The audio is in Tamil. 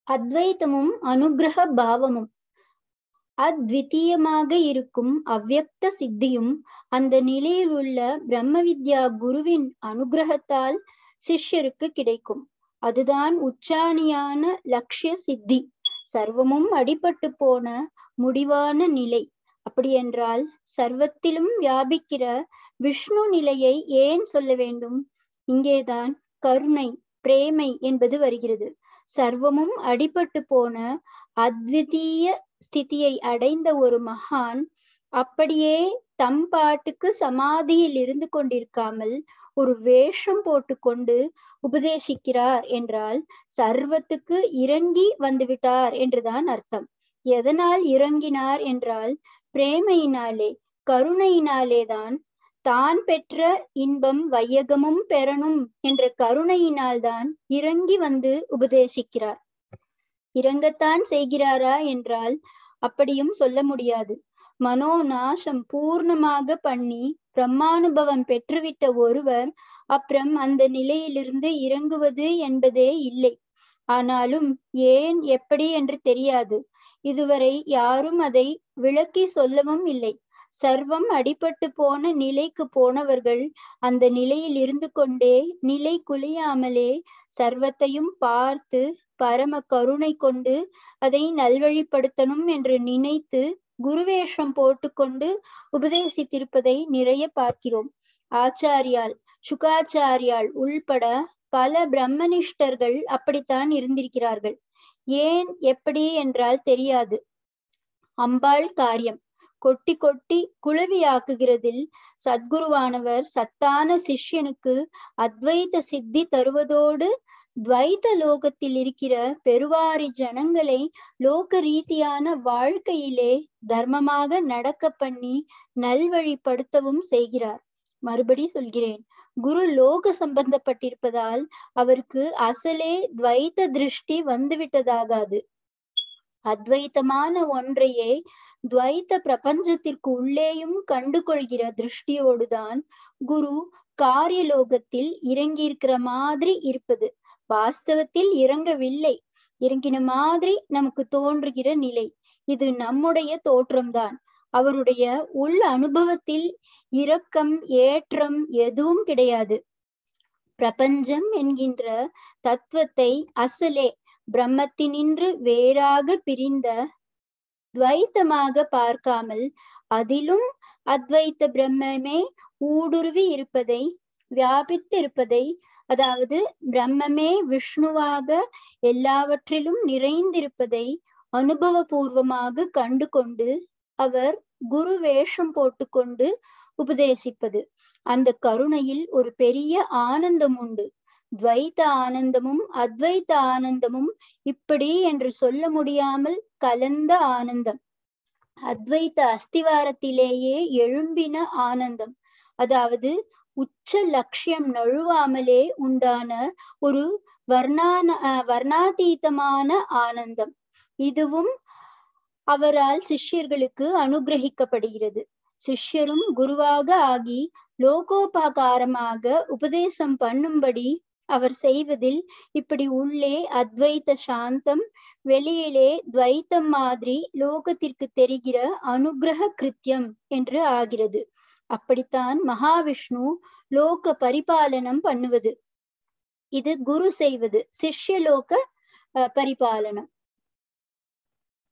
அத்வைத்தமும் அனுகிரக பாவமும் அத்விதீயமாக இருக்கும் அவ்யக்த சித்தியும் அந்த நிலையில் உள்ள பிரம்ம வித்யா குருவின் அனுகிரகத்தால் சிஷ்யருக்கு கிடைக்கும் அதுதான் உச்சாணியான லட்சிய சித்தி சர்வமும் அடிபட்டு போன முடிவான நிலை அப்படி என்றால் சர்வத்திலும் வியாபிக்கிற விஷ்ணு நிலையை ஏன் சொல்ல வேண்டும் இங்கேதான் கருணை பிரேமை என்பது வருகிறது சர்வமும் அடிபட்டு போன அத்விதீய ஸ்திதியை அடைந்த ஒரு மகான் அப்படியே தம் பாட்டுக்கு சமாதியில் இருந்து கொண்டிருக்காமல் ஒரு வேஷம் போட்டுக்கொண்டு உபதேசிக்கிறார் என்றால் சர்வத்துக்கு இறங்கி வந்துவிட்டார் என்றுதான் அர்த்தம் எதனால் இறங்கினார் என்றால் பிரேமையினாலே கருணையினாலேதான் தான் பெற்ற இன்பம் வையகமும் பெறணும் என்ற கருணையினால்தான் இறங்கி வந்து உபதேசிக்கிறார் இறங்கத்தான் செய்கிறாரா என்றால் அப்படியும் சொல்ல முடியாது மனோநாசம் பூர்ணமாக பண்ணி பிரம்மானுபவம் பெற்றுவிட்ட ஒருவர் அப்புறம் அந்த நிலையிலிருந்து இறங்குவது என்பதே இல்லை ஆனாலும் ஏன் எப்படி என்று தெரியாது இதுவரை யாரும் அதை விளக்கி சொல்லவும் இல்லை சர்வம் அடிபட்டு போன நிலைக்கு போனவர்கள் அந்த நிலையில் இருந்து கொண்டே நிலை குலையாமலே சர்வத்தையும் பார்த்து பரம கருணை கொண்டு அதை நல்வழிப்படுத்தணும் என்று நினைத்து குருவேஷம் போட்டுக்கொண்டு உபதேசித்திருப்பதை நிறைய பார்க்கிறோம் ஆச்சாரியால் சுகாச்சாரியால் உள்பட பல பிரம்மனிஷ்டர்கள் அப்படித்தான் இருந்திருக்கிறார்கள் ஏன் எப்படி என்றால் தெரியாது அம்பாள் காரியம் கொட்டி கொட்டி குளவியாக்குகிறதில் சத்குருவானவர் சத்தான சிஷ்யனுக்கு அத்வைத சித்தி தருவதோடு துவைத்த லோகத்தில் இருக்கிற பெருவாரி ஜனங்களை லோக ரீதியான வாழ்க்கையிலே தர்மமாக நடக்க பண்ணி நல்வழிப்படுத்தவும் செய்கிறார் மறுபடி சொல்கிறேன் குரு லோக சம்பந்தப்பட்டிருப்பதால் அவருக்கு அசலே துவைத்த திருஷ்டி வந்துவிட்டதாகாது அத்வைத்தமான ஒன்றையே துவைத்த பிரபஞ்சத்திற்கு உள்ளேயும் கண்டு கொள்கிற திருஷ்டியோடுதான் குரு காரியலோகத்தில் இறங்கியிருக்கிற மாதிரி இருப்பது வாஸ்தவத்தில் இறங்கவில்லை இறங்கின மாதிரி நமக்கு தோன்றுகிற நிலை இது நம்முடைய தோற்றம்தான் அவருடைய உள் அனுபவத்தில் இரக்கம் ஏற்றம் எதுவும் கிடையாது பிரபஞ்சம் என்கின்ற தத்துவத்தை அசலே பிரம்மத்தினின்று வேறாக பிரிந்த துவைத்தமாக பார்க்காமல் அதிலும் அத்வைத்த பிரம்மமே ஊடுருவி இருப்பதை வியாபித்து இருப்பதை அதாவது பிரம்மமே விஷ்ணுவாக எல்லாவற்றிலும் நிறைந்திருப்பதை அனுபவபூர்வமாக கண்டு கொண்டு அவர் குரு வேஷம் போட்டுக்கொண்டு உபதேசிப்பது அந்த கருணையில் ஒரு பெரிய ஆனந்தம் உண்டு துவைத்த ஆனந்தமும் அத்வைத்த ஆனந்தமும் இப்படி என்று சொல்ல முடியாமல் கலந்த ஆனந்தம் அத்வைத்த அஸ்திவாரத்திலேயே எழும்பின ஆனந்தம் அதாவது உச்ச லட்சியம் நழுவாமலே உண்டான ஒரு வர்ணான வர்ணாதீதமான ஆனந்தம் இதுவும் அவரால் சிஷ்யர்களுக்கு அனுகிரகிக்கப்படுகிறது சிஷ்யரும் குருவாக ஆகி லோகோபகாரமாக உபதேசம் பண்ணும்படி அவர் செய்வதில் இப்படி உள்ளே அத்வைத்த சாந்தம் வெளியிலே துவைத்தம் மாதிரி லோகத்திற்கு தெரிகிற அனுகிரக கிருத்தியம் என்று ஆகிறது அப்படித்தான் மகாவிஷ்ணு லோக பரிபாலனம் பண்ணுவது இது குரு செய்வது சிஷ்யலோக பரிபாலனம்